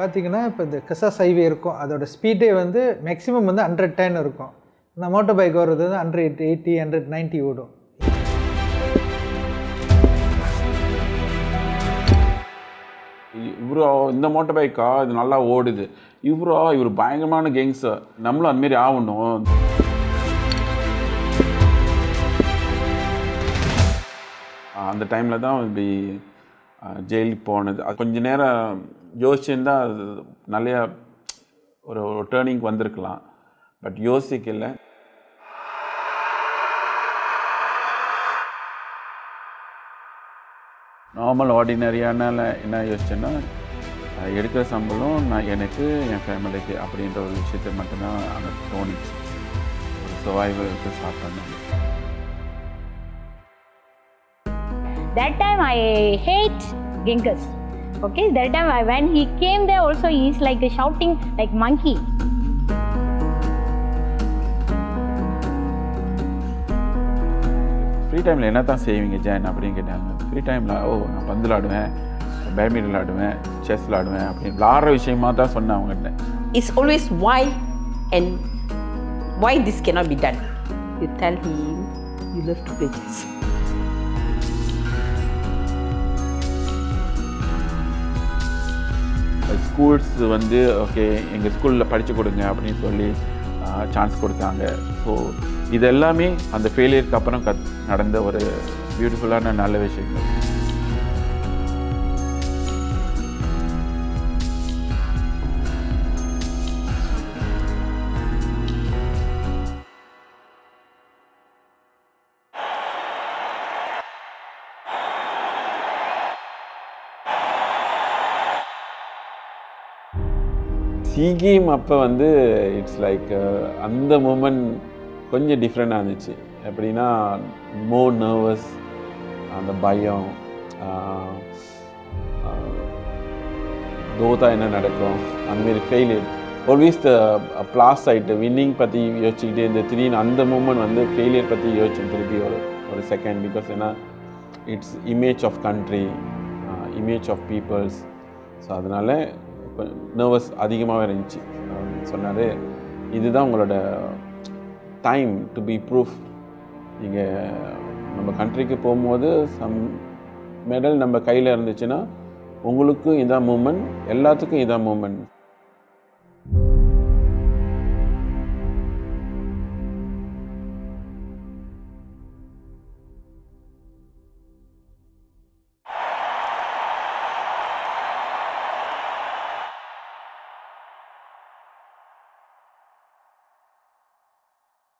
பார்த்தீங்கன்னா இப்போ இந்த கசாஸ் ஹைவே இருக்கும் அதோட ஸ்பீடே வந்து மேக்ஸிமம் வந்து ஹண்ட்ரட் டென் இருக்கும் நான் மோட்டர் பைக் வர்றது வந்து ஹண்ட்ரட் எயிட்டி ஹண்ட்ரட் நைன்ட்டி ஓடும் இவரோ இந்த மோட்டர் பைக்கா இது நல்லா ஓடுது இவரோ இவர் பயங்கரமான கேங்ஸர் நம்மளும் அதுமாரி ஆகணும் அந்த டைமில் தான் இப்படி ஜெயிலுக்கு போனது அது கொஞ்ச நேரம் யோசிச்சிருந்தா அது நிறைய ஒரு ஒரு டேர்னிங் வந்திருக்கலாம் பட் யோசிக்கல நார்மல் ஆர்டினரியானால என்ன யோசிச்சேன்னா அஹ் எடுக்கிற சம்பளம் நான் எனக்கு என் ஃபேமிலிக்கு அப்படின்ற ஒரு விஷயத்தை மட்டும்தான் அங்கே தோணிச்சு ஒரு சர்வைவலுக்கு ஸ்டார்ட் பண்ணேன் That time I hate Genghis. Okay, that time I, when he came there also he's like shouting like monkey. Free டைமில் என்ன தான் செய்வீங்க ஜெயன் அப்படின்னு கேட்டாங்க ஃப்ரீ டைமில் ஓ நான் பந்து விளாடுவேன் பேட்மிண்டன் விளாடுவேன் செஸ் விளாடுவேன் அப்படின்னு விளாட்ற விஷயமா தான் சொன்னேன் அவங்ககிட்ட It's always why and why this cannot be done. You tell him you love to play chess. Schools வந்து ஓகே எங்கள் ஸ்கூலில் படித்து கொடுங்க அப்படின்னு சொல்லி சான்ஸ் கொடுத்தாங்க ஸோ இது எல்லாமே அந்த ஃபெயிலியருக்கு அப்புறம் கத் நடந்த ஒரு பியூட்டிஃபுல்லான நல்ல விஷயங்கள் சி கேம் அப்போ வந்து இட்ஸ் லைக் அந்த மூமெண்ட் கொஞ்சம் டிஃப்ரெண்டாக இருந்துச்சு எப்படின்னா மோர் நர்வஸ் அந்த பயம் தோத்தா என்ன நடக்கும் அந்தமாரி ஃபெயிலியர் ஆல்வேஸ் த பிளாஸ் ஆகிட்டு வின்னிங் பற்றி யோசிச்சுக்கிட்டே இந்த திடீர்னு அந்த மூமெண்ட் வந்து ஃபெயிலியர் பற்றி யோசிச்சு திருப்பி ஒரு ஒரு செகண்ட் பிகாஸ் ஏன்னா it's image of country image of peoples so அதனால் நர்வஸ் அதிகமாகவே இருந்துச்சு சொன்னார் இதுதான் உங்களோட டைம் டு பி ப்ரூஃப் நீங்கள் நம்ம கண்ட்ரிக்கு போகும்போது சம் மெடல் நம்ம கையில் இருந்துச்சுன்னா உங்களுக்கும் இதான் மூமெண்ட் எல்லாத்துக்கும் இதான் மூமெண்ட்